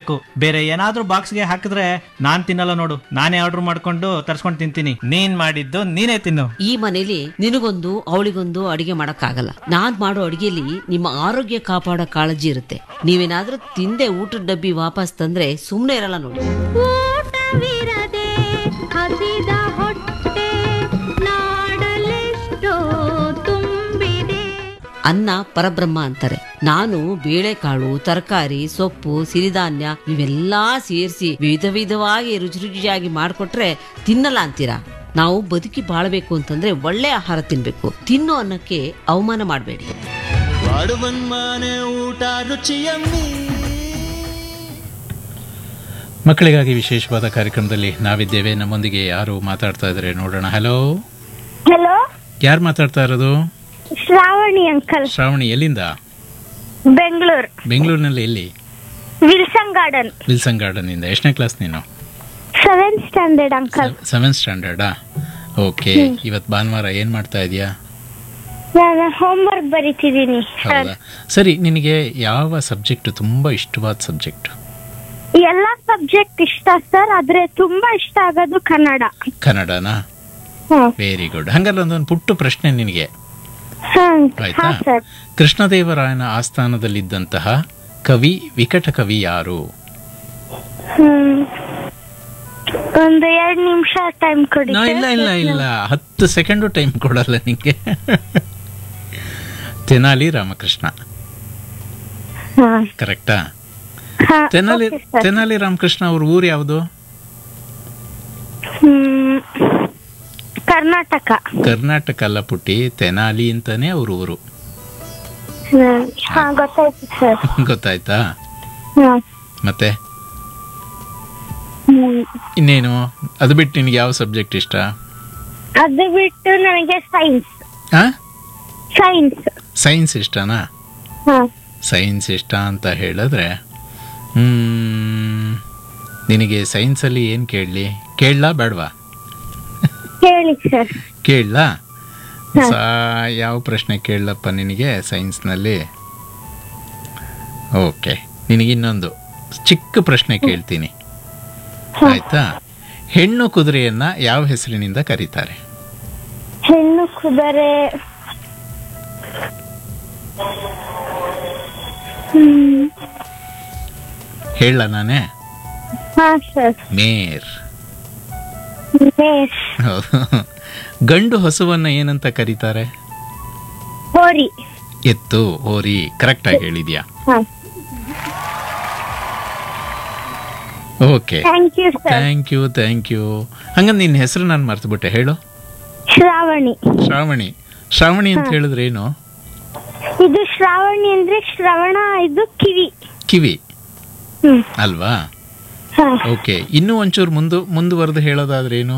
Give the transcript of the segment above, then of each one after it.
ಬೇಕು ಬೇರೆ ಏನಾದ್ರೂ ಬಾಕ್ಸ್ಗೆ ಹಾಕಿದ್ರೆ ನಾನ್ ತಿನ್ನಲ್ಲ ನೋಡು ನಾನೇ ಆರ್ಡರ್ ಮಾಡ್ಕೊಂಡು ತರ್ಸ್ಕೊಂಡು ತಿಂತೀನಿ ನೀನ್ ಮಾಡಿದ್ದು ನೀನೇ ತಿನ್ನು ಈ ಮನೇಲಿ ನಿನಗೊಂದು ಅವಳಿಗೊಂದು ಅಡಿಗೆ ಮಾಡಕ್ಕಾಗಲ್ಲ ನಾನ್ ಮಾಡೋ ಅಡಿಗೆಲಿ ನಿಮ್ಮ ಆರೋಗ್ಯ ಕಾಪಾಡೋ ಕಾಳಜಿ ಇರುತ್ತೆ ನೀವೇನಾದ್ರೂ ತಿಂದೆ ಊಟದ ಡಬ್ಬಿ ವಾಪಸ್ ತಂದ್ರೆ ಸುಮ್ನೆ ಇರಲ್ಲ ನೋಡಿ ಊಟವಿರದೆ ಹಸಿದ ಹೊಟ್ಟೆ ನಾಡಲೆಷ್ಟೋ ತುಂಬಿದೆ ಅನ್ನ ಪರಬ್ರಹ್ಮ ಅಂತಾರೆ ನಾನು ಬೇಳೆಕಾಳು ತರಕಾರಿ ಸೊಪ್ಪು ಸಿರಿಧಾನ್ಯ ಇವೆಲ್ಲಾ ಸೇರಿಸಿ ವಿಧ ವಿಧವಾಗಿ ರುಚಿ ರುಚಿಯಾಗಿ ಮಾಡಿಕೊಟ್ರೆ ತಿನ್ನಲ್ಲ ಅಂತೀರಾ ನಾವು ಬದುಕಿ ಬಾಳ್ಬೇಕು ಅಂತಂದ್ರೆ ಒಳ್ಳೆ ಆಹಾರ ತಿನ್ಬೇಕು ತಿನ್ನೋ ಅನ್ನಕ್ಕೆ ಅವಮಾನ ಮಾಡಬೇಡಿ ಬಾಡುವನ್ಮಾನೆ ಊಟ ರುಚಿಯಮ್ಮಿ ಮಕ್ಕಳಿಗಾಗಿ ವಿಶೇಷವಾದ ಕಾರ್ಯಕ್ರಮದಲ್ಲಿ ನಾವಿದ್ದೇವೆ ನಮ್ಮೊಂದಿಗೆ ಯಾರು ಮಾತಾಡ್ತಾ ಇದ್ದಾರೆ ನೋಡೋಣ ಹಲೋ ಹಲೋ ಯಾರು ಮಾತಾಡ್ತಾ ಇರೋದು ಶ್ರಾವಣಿ ಅಂಕಲ್ ಶ್ರಾವಣಿ ಎಲ್ಲಿಂದ ಬೆಂಗಳೂರು ಬೆಂಗಳೂರಿನಲ್ಲಿ ಎಲ್ಲಿ ವಿಲ್ಸನ್ ಗಾರ್ಡನ್ ವಿಲ್ಸನ್ ಗಾರ್ಡನ್ ಇಂದ ಎಷ್ಟನೇ ಕ್ಲಾಸ್ ನೀನು ಸೆವೆಂತ್ ಸ್ಟ್ಯಾಂಡರ್ಡ್ ಅಂಕಲ್ ಸೆವೆಂತ್ ಸ್ಟ್ಯಾಂಡರ್ಡಾ ಓಕೆ ಇವತ್ತು ಭಾನುವಾರ ಏನು ಮಾಡ್ತಾ ಇದೀಯಾ ನಾನು ಹೋಮ್ವರ್ಕ್ ಬರಿತಿದ್ದೀನಿ ಹೌದಾ ಸರಿ ನಿನಗೆ ಯಾವ ಸಬ್ಜೆಕ್ಟ್ ತುಂಬಾ ಇಷ್ಟವಾದ ಸಬ್ಜೆಕ್ಟ್ ಎಲ್ಲಾ ಸಬ್ಜೆಕ್ಟ್ ಇಷ್ಟ ಸರ್ ಆದ್ರೆ ತುಂಬಾ ಇಷ್ಟ ಆಗೋದು ಕನ್ನಡ ಕನ್ನಡನಾ ಹ್ಮ್. ವೆರಿ ಗುಡ್ ಹಂಗಾದ್ರೆ ಒಂದೊಂದು ಪುಟ್ಟ ಪ್ರಶ್ನೆ ನಿನಗೆ ಹ್ಮ್. ಆಯ್ತಾ ಹಾ ಸರ್ ಕೃಷ್ಣದೇವರಾಯನ ಆಸ್ಥಾನದಲ್ಲಿದ್ದಂತಹ ಕವಿ ವಿಕಟ ಕವಿ ಯಾರು ಹ್ಮ್ ಒಂದು ಎರಡ್ ನಿಮಿಷ ಟೈಮ್ ಕೊಡಿ ನಾ, sir. ಇಲ್ಲ ಇಲ್ಲ ಇಲ್ಲ ಹತ್ತು ಸೆಕೆಂಡು ಟೈಮ್ ಕೊಡಲ್ಲ ನಿಂಗೆ ತೆನಾಲಿ ರಾಮಕೃಷ್ಣ ಹಾ. ಕರೆಕ್ಟಾ ಹಾ, ತೆನಾಲಿ okay, sir. ತೆನಾಲಿ ರಾಮಕೃಷ್ಣ ಅವ್ರ ಊರು ಯಾವುದು ಹ್ಮ್ ಕರ್ನಾಟಕ ಕರ್ನಾಟಕ ಅಲ್ಲ ಪುಟ್ಟಿ ತೆನಾಲಿ ಅಂತಾನೆ ಅವ್ರ ಊರು ಹ್ಮ್. ಹಾ ಗೊತ್ತಾಯ್ತು ಸರ್ ಗೊತ್ತಾಯ್ತಾ ಹಾ ಮತ್ತೆ ಹ್ಮ್ ಇನ್ನೇನು ಅದು ಬಿಟ್ಟು ನಿನ್ಗೆ ಯಾವ ಸಬ್ಜೆಕ್ಟ್ ಇಷ್ಟ ಅದು ಬಿಟ್ಟು ನನಗೆ ಸೈನ್ಸ್ ಆ ಸೈನ್ಸ್ ಸೈನ್ಸ್ ಇಷ್ಟನಾ ಹಾ ಸೈನ್ಸ್ ಇಷ್ಟ ಅಂತ ಹೇಳಿದ್ರೆ ಹ್ಮ್, ನಿನಗೆ ಸೈನ್ಸಲ್ಲಿ ಏನು ಕೇಳಲಿ ಕೇಳಲಾ ಬೇಡವಾ ಹೇಳಿ ಸರ್ ಕೇಳಲಾ ಸಾ ಯಾವ ಪ್ರಶ್ನೆ ಕೇಳಲಪ್ಪ ನಿನಗೆ ಸೈನ್ಸ್ನಲ್ಲಿ ಓಕೆ ನಿನಗೆ ಇನ್ನೊಂದು ಚಿಕ್ಕ ಪ್ರಶ್ನೆ ಕೇಳ್ತೀನಿ ಆಯ್ತಾ ಹೆಣ್ಣು ಕುದುರೆಯನ್ನ ಯಾವ ಹೆಸರಿನಿಂದ ಕರೀತಾರೆ ಹೆಣ್ಣು ಕುದುರೆ ಹ್ಮ್ ಹೇಳ ನಾನೇ ಹಾ ಸರ್ ಮೇರ್ ಮೇಷ್ ಹೌದು ಗಂಡು ಹಸುವನ್ನ ಏನಂತ ಕರೀತಾರೆ ಹೋರಿ ಎತ್ತು ಓರಿ ಕರೆಕ್ಟ್ ಆಗಿ ಹೇಳಿದ್ಯಾ ಹಾ okay thank you sir thank you thank you ಹಂಗ ನಿನ್ನ ಹೆಸರು ನಾನು ಮರ್ತುಬಿಟ್ಟೆ ಹೇಳು ಶ್ರಾವಣಿ ಶ್ರಾವಣಿ ಶ್ರಾವಣಿ ಅಂತ ಹೇಳಿದ್ರೆ ಏನು ಇದು ಶ್ರಾವಣಿ ಅಂದ್ರೆ ಶ್ರವಣ ಇದು ಕಿವಿ ಕಿವಿ ಹ್ಮ್ ಅಲ್ವಾ ಹಾ ಓಕೆ ಇನ್ನೂ ಒಂಚೂರು ಮುಂದು ಮುಂದುವರೆದು ಹೇಳೋದಾದ್ರೆ ಏನು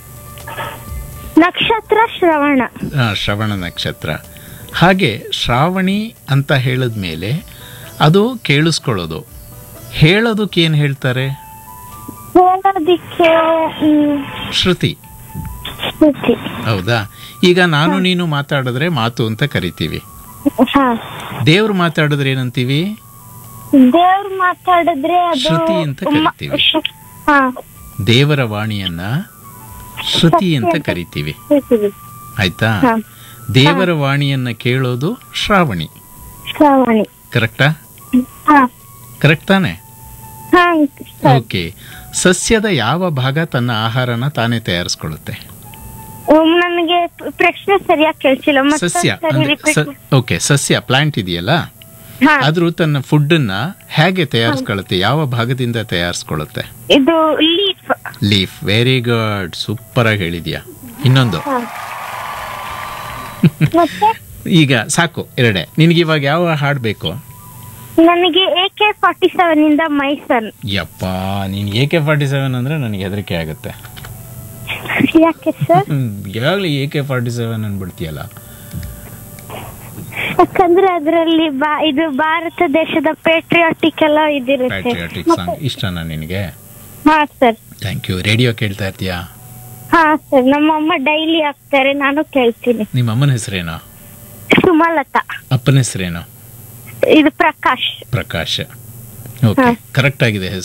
ನಕ್ಷತ್ರ ಶ್ರವಣ ಆ, ಶ್ರವಣ ನಕ್ಷತ್ರ ಹಾಗೆ ಶ್ರಾವಣಿ ಅಂತ ಹೇಳಿದ್ಮೇಲೆ ಅದು ಕೇಳಿಸ್ಕೊಳ್ಳೋದು ಹೇಳೋದಕ್ಕೆ ಏನು ಹೇಳ್ತಾರೆ ಹೇಳೋದಿಕ್ಕೆ ಹ್ಮ್, ಶ್ರುತಿ ಸ್ಮೃತಿ ಹೌದಾ ಈಗ ನಾನು ನೀನು ಮಾತಾಡಿದ್ರೆ ಮಾತು ಅಂತ ಕರಿತೀವಿ ಹಾ ದೇವ್ರು ಮಾತಾಡಿದ್ರೆ ಏನಂತೀವಿ ದೇವ್ರು ಮಾತಾಡಿದ್ರೆ ಅದು ಶ್ರುತಿ ಅಂತ ಮ- ಕರಿತೀವಿ. ಶ್ರು- ಹಾ ದೇವರ ವಾಣಿಯನ್ನ ಶ್ರುತಿ ಅಂತ ಕರಿತೀವಿ ಹೇಳ್ತೀವಿ. ಆಯ್ತಾ ಹಾ. ದೇವರ ವಾಣಿಯನ್ನ ಕೇಳೋದು ಶ್ರಾವಣಿ ಶ್ರಾವಣಿ ಕರೆಕ್ಟಾ ಹಾ ಕರೆಕ್ಟ್ ತಾನೆ ಹಾ ಸರ್ ಓಕೆ ಸಸ್ಯದ ಯಾವ ಭಾಗ ತನ್ನ ಆಹಾರನ ತಾನೇ ತಯಾರಿಸ್ಕೊಳ್ಳುತ್ತೆ ಒಮ್ಮೆ ನನಗೆ ಪ್ರಶ್ನೆ ಸರಿಯಾಗಿ ಕೇಳಿಸಿಲ್ಲ ಮತ್ತೆ ಸಸ್ಯ ಸರಿ ಅಂದ್ರೆ repeat ಸ- ಓಕೆ ಸಸ್ಯ ಪ್ಲಾಂಟ್ ಇದೆಯಲ್ಲ ಹಾ ಆದ್ರೂ ತನ್ನ ಫುಡ್ಡನ್ನ ಹೇಗೆ ತಯಾರಿಸ್ಕೊಳ್ಳುತ್ತೆ ಯಾವ ಭಾಗದಿಂದ ತಯಾರಿಸ್ಕೊಳ್ಳುತ್ತೆ ಇದು leaf leaf very good super ಆಗಿ ಹೇಳಿದ್ಯಾ ಇನ್ನೊಂದು ಮತ್ತೆ ಈಗ ಸಾಕು ಎರಡೇ ನಿನ್ಗೆ ಇವಾಗ ಯಾವ ಹಾಡು ಬೇಕು ನನಗೆ ಎ ಕೆ ಫಾರ್ಟಿ ಸೆವೆನ್ ಇಂದ ಮೈಸನ್ ಯಪ್ಪ ನೀನ್ ಎ ಕೆ ಫಾರ್ಟಿ ಸೆವೆನ್ ಅಂದ್ರೆ ನನಗೆ ಹೆದರಿಕೆ ಆಗುತ್ತೆ ಯಾಕೆ ಸರ್ ಯಾವಾಗಲೂ ಎ ಕೆ ಫಾರ್ಟಿ ಸೆವೆನ್ ಅನ್ಬಿಡ್ತೀಯಲ್ಲ ಯಾಕಂದ್ರೆ ಅದರಲ್ಲಿ ಬಾ ಇದು ಭಾರತ ದೇಶದ ಪೇಟ್ರಿಯಾಟಿಕ್ ಎಲ್ಲ ಇದಿರುತ್ತೆ ಪ್ಯಾಟ್ರಿಯಾಟಿಕ್ ಸಾಂಗ್ ಇಷ್ಟನಾ ನಿನಗೆ ಹಾ ಸರ್ ಥ್ಯಾಂಕ್ ಯು ರೇಡಿಯೋ ಕೇಳ್ತಾ ಇರ್ತೀಯಾ ಹಾ ಸರ್ ನಮ್ಮ ಅಮ್ಮ ಡೈಲಿ ಹಾಕ್ತಾರೆ ನಾನು ಕೇಳ್ತೀನಿ ನಿಮ್ಮ ಅಮ್ಮನ ಹೆಸರೇನು ಸುಮಲತಾ ಅಪ್ಪನ ಹೆಸರೇನು ಇದು ಪ್ರಕಾಶ್ ಪ್ರಕಾಶ್ ಓಕೆ ಕರೆಕ್ಟ್ ಆಗಿದೆ ಹೆಸರು